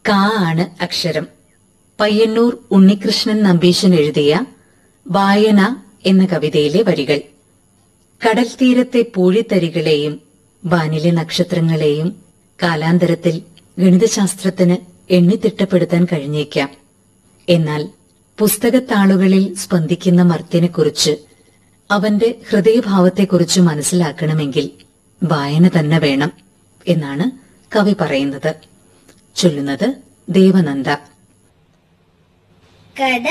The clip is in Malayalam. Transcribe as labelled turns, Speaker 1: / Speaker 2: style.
Speaker 1: കാ ആണ് അക്ഷരം പയ്യന്നൂർ ഉണ്ണികൃഷ്ണൻ നമ്പീശൻ എഴുതിയ വായന എന്ന കവിതയിലെ വരികൾ കടൽ തീരത്തെ പൂഴിത്തരികളെയും വാനിലെ നക്ഷത്രങ്ങളെയും കാലാന്തരത്തിൽ ഗണിതശാസ്ത്രത്തിന് എണ്ണിത്തിട്ടപ്പെടുത്താൻ കഴിഞ്ഞേക്കാം എന്നാൽ പുസ്തകത്താളുകളിൽ സ്പന്ദിക്കുന്ന മർത്യനെക്കുറിച്ച് അവന്റെ ഹൃദയഭാവത്തെക്കുറിച്ച് മനസ്സിലാക്കണമെങ്കിൽ വായന തന്നെ വേണം എന്നാണ് കവി പറയുന്നത് ചൊല്ലുന്നത് ദേവനന്ദ
Speaker 2: കട